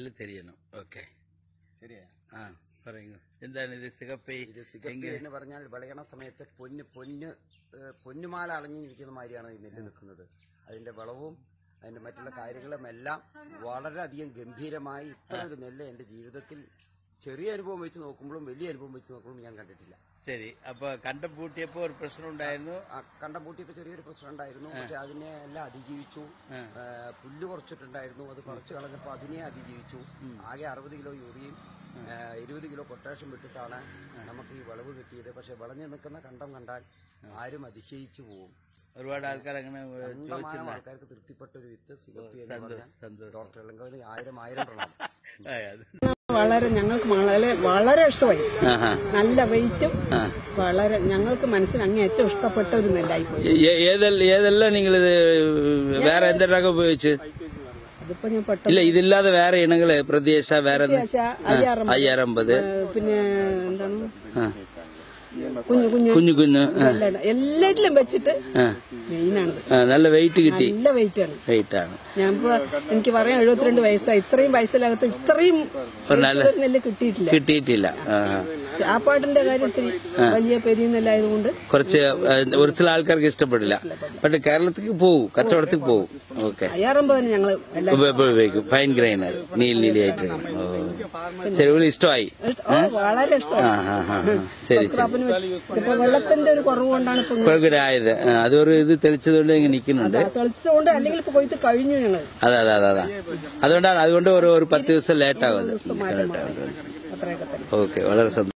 തെരിയണം okay ശരിയാ ആ പറയുന്നു എന്താണ് ഇത് സിഗപ്പൈ ഇത് സിഗപ്പി എന്ന് പറഞ്ഞാൽ വിളയണ സമയത്ത് പൊന്ന് പൊന്ന് ഏഹ് പൊന്നുമാല അളഞ്ഞിരിക്കുന്ന മാതിരിയാണ് ഈ നെല്ല് നിൽക്കുന്നത് അതിന്റെ വളവും അതിന്റെ മറ്റുള്ള കാര്യങ്ങളും എല്ലാം വളരെയധികം ഗംഭീരമായി ഇത്ര ഒരു നെല്ല് എന്റെ ജീവിതത്തിൽ ചെറിയ അനുഭവം വെച്ച് നോക്കുമ്പോഴും വലിയ അനുഭവം വെച്ച് നോക്കുമ്പോഴും ഞാൻ കണ്ടിട്ടില്ല ശരി അപ്പൊ കണ്ടം പൂട്ടിയപ്പോ ഒരു പ്രശ്നം ഉണ്ടായിരുന്നു ആ കണ്ടം പൂട്ടിയപ്പോൾ ചെറിയൊരു പ്രശ്നം ഉണ്ടായിരുന്നു പക്ഷെ അതിനെ എല്ലാം അതിജീവിച്ചു ഏഹ് പുല്ല് കുറച്ചിട്ടുണ്ടായിരുന്നു അത് കുറച്ച് കളഞ്ഞപ്പോൾ അതിനെ അതിജീവിച്ചു ആകെ അറുപത് കിലോ യൂറിയും ഇരുപത് കിലോ പൊട്ടാഷ്യം വിട്ടിട്ടാണ് നമുക്ക് ഈ വിളവ് കിട്ടിയത് പക്ഷെ വിളഞ്ഞു നിൽക്കുന്ന കണ്ടം കണ്ടാൽ ആരും അതിശയിച്ചു പോകും ഒരുപാട് ആൾക്കാർ അങ്ങനെ ഏ, കണ്ടമാനം ആൾക്കാർക്ക് തൃപ്തിപ്പെട്ട ഒരു വിത്ത് സിഗപ്പി എന്ന് പറഞ്ഞാൽ സന്തോഷം ഡോക്ടർ ഇളങ്കോവിന് ആയിരം ആയിരം പ്രണാമം ആ, അത്. വളരെ ഞങ്ങൾക്ക് വളരെ വളരെ ഇഷ്ടമായി ആഹാ. നല്ല വെയിറ്റും വളരെ ഞങ്ങൾക്ക് മനസ്സിന് അങ്ങേയറ്റം ഇഷ്ടപ്പെട്ട ഒരു നെല്ലായിപ്പോയി ഏ- ഏതെല്ലാം ഏതെല്ലാം നിങ്ങൾ ഇത് വേറെ എന്തെല്ലാം ഉപയോഗിച്ച് അതിപ്പോ ഞാൻ പെട്ടെന്ന് ഇല്ല ഇതില്ലാതെ വേറെ ഇനങ്ങള് പ്രദേശ വേറെ എന്ത്? പക്ഷേ അയ്യാറം അയ്യാറമ്പത് ഏഹ് പിന്നെ എന്താണ് ആ. കുഞ്ഞു കുഞ്ഞു കുഞ്ഞു കുഞ്ഞു ആ, എല്ലാം എല്ലാറ്റിലും വെച്ചിട്ട് ആ. മെയിനാണ് ആ, നല്ല വെയിറ്റ് കിട്ടി നല്ല വെയിറ്റ് ആണ് വെയിറ്റ് ആണ് ഞാൻ ഇപ്പൊ എനിക്ക് പറയാം എഴുപത്തിരണ്ട് വയസ്സായി ഇത്രയും വയസ്സിലകത്ത് ഇത്രയും നല്ല- ഒരു നെല്ല് കിട്ടിയിട്ടില്ല കിട്ടിയിട്ടില്ല ആ. ചാപ്പാട്ടിന്റെ കാര്യത്തിൽ വലിയ പെരിയ നെല്ലായതുകൊണ്ട് കുറച്ച് ആ, ഒരു ചില ആൾക്കാർക്ക് ഇഷ്ടപ്പെടില്ല പക്ഷെ കേരളത്തിലേക്ക് പോവും കച്ചവടത്തിൽ പോവും ഓക്കെ അയ്യാറമ്പതിന് ഞങ്ങൾ എല്ലാം ഉപയോഗിക്കും ഫൈൻ ഗ്രൈനർ നീൽ നീലിയായിട്ട് ഓ. ശരി ഒരു ഇഷ്ടമായി ഓ, വളരെ ആ ഇഷ്ടമാണ് ആ ആ ആ. ശരി ശരി ക്രാപ്പിന് ഇപ്പൊ വെള്ളത്തിന്റെ ഒരു കുറവ് കൊണ്ടാണ് ഇപ്പൊ ഇപ്പൊ ഇവിടെ ആയത് ആ, അതൊരു ഇത് തെളിച്ചതുകൊണ്ട് ഇങ്ങനെ നിൽക്കുന്നുണ്ട് കളിച്ചതുകൊണ്ട് അല്ലെങ്കിൽ ഇപ്പൊ കൊയ്ത്ത് കഴിഞ്ഞു ഞങ്ങൾ അതെ അതെ അതെ അതെ അതുകൊണ്ടാണ് അതുകൊണ്ട് ഒരു ഒരു പത്ത് ദിവസം ലേറ്റ് ആകുന്നത് മാറ്റം മാറി. അത്രയൊക്കെ തന്നെ ഓക്കെ വളരെ സന്തോഷം